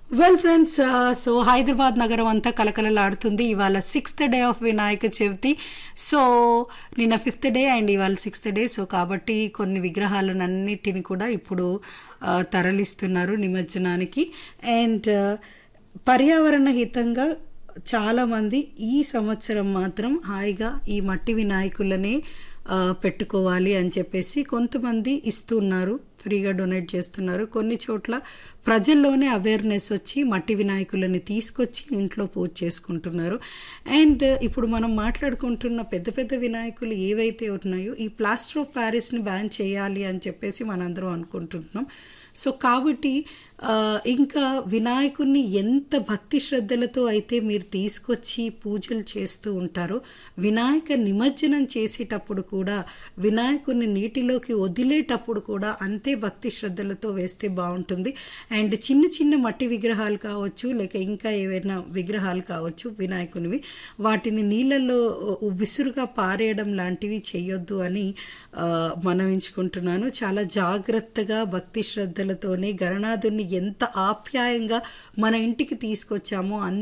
well friends so Hyderabad నగరం అంతా కలకలలాడుతుంది ఇవాళ sixth day of Vinayaka Chavithi so నిన్న ఫిఫ్త్ డే అండ్ ఇవాళ సిక్స్త్ డే సో కాబట్టి కొన్ని విగ్రహాలన్నిటిని కూడా ఇప్పుడు ఆ, తరలిస్తున్నారు నిమజ్జనానికి అండ్ పర్యావరణ హితంగా చాలామంది ఈ సంవత్సరం మాత్రం హాయిగా ఈ మట్టి వినాయకులనే ఆ, పెట్టుకోవాలి అని చెప్పేసి కొంతమంది ఇస్తున్నారు ఫ్రీగా డొనేట్ చేస్తున్నారు కొన్ని చోట్ల ప్రజల్లోనే అవేర్నెస్ వచ్చి మట్టి వినాయకులని తీసుకొచ్చి ఇంట్లో పూజ చేసుకుంటున్నారు అండ్ ఇప్పుడు మనం మాట్లాడుకుంటున్న పెద్ద పెద్ద వినాయకులు ఏవైతే ఉన్నాయో ఈ ప్లాస్టర్ ఆఫ్ ప్యారిస్ని బ్యాన్ చేయాలి అని చెప్పేసి మనందరం అనుకుంటున్నాం సో కాబట్టి ఆ, ఇంకా వినాయకుడిని ఎంత భక్తి శ్రద్ధలతో అయితే మీరు తీసుకొచ్చి పూజలు చేస్తూ ఉంటారో వినాయక నిమజ్జనం చేసేటప్పుడు కూడా వినాయకుడిని నీటిలోకి వదిలేటప్పుడు కూడా అంతే భక్తి శ్రద్ధలతో వేస్తే బాగుంటుంది అండ్ చిన్న చిన్న మట్టి విగ్రహాలు కావచ్చు లేక ఇంకా ఏవైనా విగ్రహాలు కావచ్చు వినాయకునివి వాటిని నీళ్ళల్లో విసురుగా పారేయడం లాంటివి చేయొద్దు అని ఆ, మనవించుకుంటున్నాను చాలా జాగ్రత్తగా భక్తి శ్రద్ధలతోనే గణనాథుని ఎంత ఆప్యాయంగా మన ఇంటికి తీసుకొచ్చామో అంత